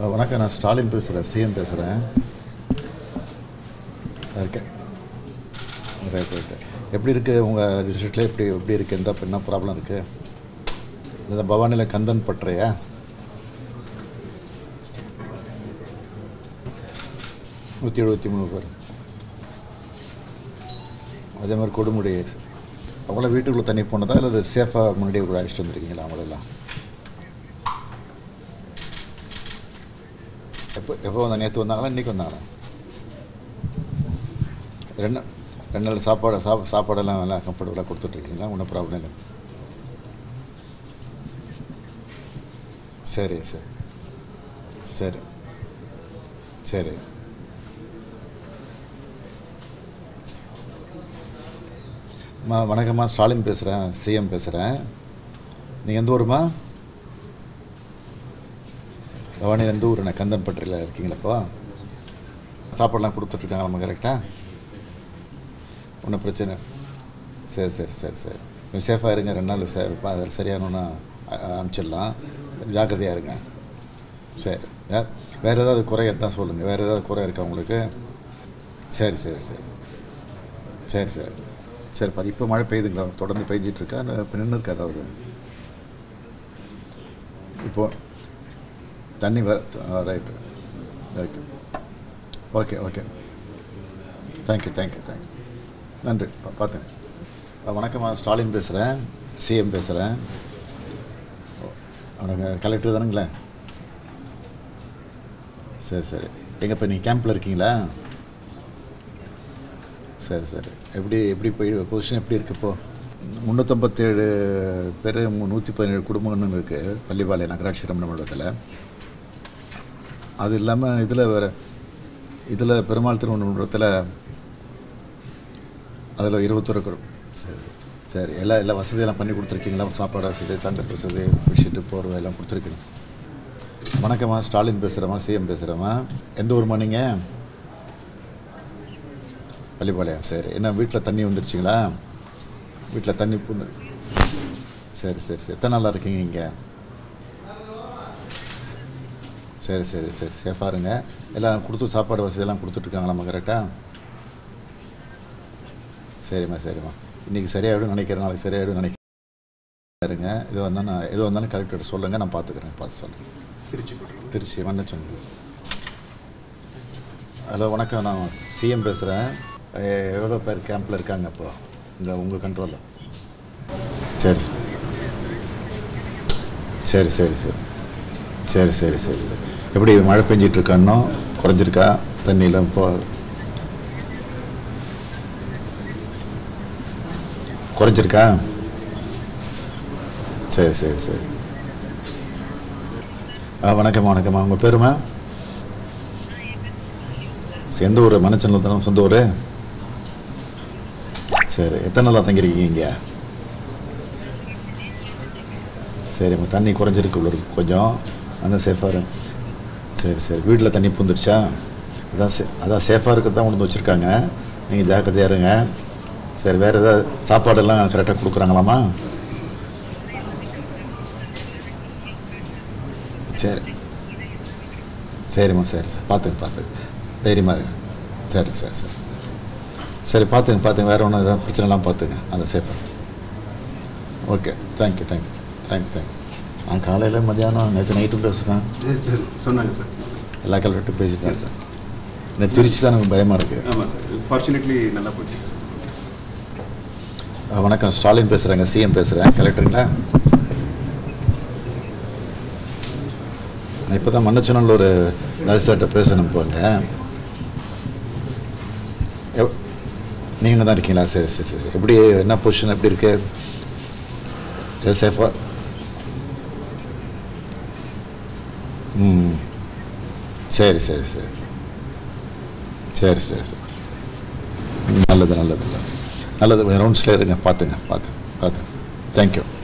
அஹ் வணக்கம் நான் ஸ்டாலின் பேசுகிறேன் சிஎம் பேசுகிறேன் இருக்கேன் ரைட் ரைட்டு எப்படி இருக்குது உங்கள் டிஸ்ட்ரிக்டில் எப்படி எப்படி இருக்குது எந்த என்ன ப்ராப்ளம் இருக்குது இந்த பவானியில் கந்தன் பற்றையா நூற்றி எழுபத்தி மூணு பேர் அதே மாதிரி கொடுமுடி அவங்கள வீட்டுக்குள்ளே தண்ணி போனதா இல்லை சேஃபாக முன்னாடியே கூட அழைச்சிட்டு வந்திருக்கீங்களா அவங்களெல்லாம் எப்போ எப்போ வந்தாங்க நேற்று வந்தாங்களா இன்றைக்கி வந்தாங்களா ரெண்டு ரெண்டு நாள் சாப்பாடு சாப் சாப்பாடெல்லாம் நல்லா கம்ஃபர்டபுளாக கொடுத்துட்ருக்கீங்களா ஒன்றும் ப்ராப்ளம் இல்லை சரி சரி சரி சரி அம்மா வணக்கம்மா ஸ்டாலின் பேசுகிறேன் சிஎம் பேசுகிறேன் நீங்கள் எந்த ஊருமா பவானி எந்த ஊர் நான் கந்தன்பட்டியில் இருக்கீங்களாப்பா சாப்பாடெலாம் கொடுத்துட்ருக்காங்க நம்ம கரெக்டாக ஒன்றும் பிரச்சனை சரி சரி சரி சரி கொஞ்சம் சேஃபாக இருங்க ரெண்டு நாள் சே அதில் சரியானோன்னா அனுப்பிச்சிடலாம் ஜாக்கிரதையாக இருங்க சரி வே வேறு ஏதாவது குறை தான் சொல்லுங்கள் வேறு ஏதாவது குறை இருக்கா உங்களுக்கு சரி சரி சரி சரி சரி சரி அது இப்போ மழை பெய்யுதுங்களா தொடர்ந்து பெய்ஞ்சிட்டு இருக்கா இப்போ நின்று இருக்கா அதாவது இப்போ தண்ணி வர right right okay okay thank you thank you thank you நன்றி பா- பார்த்தேன் ஆ, வணக்கம்மா ஸ்டாலின் பேசுகிறேன் சிஎம் பேசுகிறேன் வணக்கம் கலெக்டர் தானுங்களே சரி சரி எங்கே இப்போ நீங்கள் கேம்பில் இருக்கீங்களா சரி சரி எப்படி எப்படி போய் பொசிஷன் எப்படி இருக்கு இப்போ முந்நூற்றம்பத்தேழு பேர் நூற்றி பதினேழு குடும்பங்கள்னு இருக்குது பள்ளிப்பாளையம் நகராட்சி ரமண மண்டலத்தில் அது இல்லாமல் இதில் வேறு இதில் பெருமாள் திருமணத்தில் அதில் இருபத்தொரு குடும்பம் சரி சரி எல்லா எல்லா வசதியெல்லாம் பண்ணி கொடுத்துருக்கீங்களா சாப்பாடு வசதி தங்க வசதி பெட்ஷீட்டு போர்வை எல்லாம் கொடுத்துருக்கீங்க வணக்கம்மா ஸ்டாலின் பேசுகிறேம்மா சிஎம் பேசுகிறேம்மா எந்த ஊருமா நீங்கள் பள்ளிப்பாளையம் சரி என்ன வீட்டில் தண்ணி வந்துருச்சுங்களா வீட்டில் தண்ணி புந்து சரி சரி சரி எத்தனை நாளாக இருக்கீங்க இங்கே சரி சரி சரி சேஃபாக இருங்க எல்லாம் கொடுத்து சாப்பாடு வசதியெல்லாம் கொடுத்துட்ருக்காங்களாம்மா கரெக்டாக சரிம்மா சரிம்மா இன்றைக்கி சரியாயிடும் நினைக்கிறேன் நாளைக்கு சரியாயிடும் நினைக்கிறேன் இருங்க இது வந்தால் நான் எது வந்தாலும் கலெக்டர் சொல்லுங்கள் நான் பார்த்துக்கிறேன் பார்த்து சொல்லுங்கள் திருச்சி போட்டுருங்க திருச்சி மன்னச்சங்க ஹலோ வணக்கம் நான் சிஎம் பேசுகிறேன் எவ்வளோ பேர் கேம்பில் இருக்காங்க இப்போ இங்கே உங்கள் கண்ட்ரோலில் சரி சரி சரி சரி சரி சரி சரி சரி எப்படி மழை பெஞ்சிட்டு இருக்கா இன்னும் குறைஞ்சிருக்கா தண்ணியெலாம் இப்போ குறைஞ்சிருக்கா சரி சரி சரி ஆ வணக்கம்மா வணக்கம்மா உங்கள் பேருமா சரி, எந்த ஊர் மனச்சனல் தானே சொந்த ஊர் சரி எத்தனை நாளாக தங்கியிருக்கீங்க இங்கே சரிம்மா தண்ணி குறைஞ்சிருக்கு உள்ள இருக்கு கொஞ்சம் ஆனால் சேஃபாக இரு சரி சரி வீட்டில் தண்ணி பூந்துருச்சா அதான் சே அதான் சேஃபாக இருக்க தான் கொண்டு வந்து வச்சுருக்காங்க நீங்கள் ஜாக்கிரதையாக இருங்க சரி வேறு ஏதாவது சாப்பாடெல்லாம் கரெக்டாக கொடுக்குறாங்களாம்மா சரி சரிம்மா சரி சரி பார்த்துங்க பார்த்துங்க தைரியமாக இருங்க சரி சரி சரி சரி பார்த்துங்க பார்த்துங்க வேறு ஒன்றும் எதாவது பிரச்சனைலாம் பார்த்துங்க அதை சேஃபாக okay thank you thank you thank you thank you நான் காலையில் மதியானம் நேற்று நைட்டும் பேசுகிறேன் சார் சொன்னாங்க சார் சார் எல்லா கலெக்டரும் பேசிட்டேன் எஸ் சார் இந்த திருச்சி தான் எனக்கு பயமாக இருக்குது ஆமாம் சார் ஃபார்ச்சுனேட்லி நல்லா போயிடுச்சு சார் அஹ் வணக்கம் ஸ்டாலின் பேசுகிறேங்க சிஎம் பேசுகிறேன் கலெக்டருங்களா நான் இப்போ தான் மன்னச்சனல் ஒரு ராஜ்சார்ட்ட பேசணும் போங்க நீங்கள் தான் இருக்கீங்களா சரி சரி சரி எப்படி என்ன பொசிஷன் எப்படி இருக்கு சேஃபாக ம் சரி சரி சரி சரி சரி சரி நல்லது நல்லது நல்லது நல்லது கொஞ்சம் ரவுண்ட்ஸில் இருங்க பார்த்துங்க பார்த்து பார்த்து தேங்க்யூ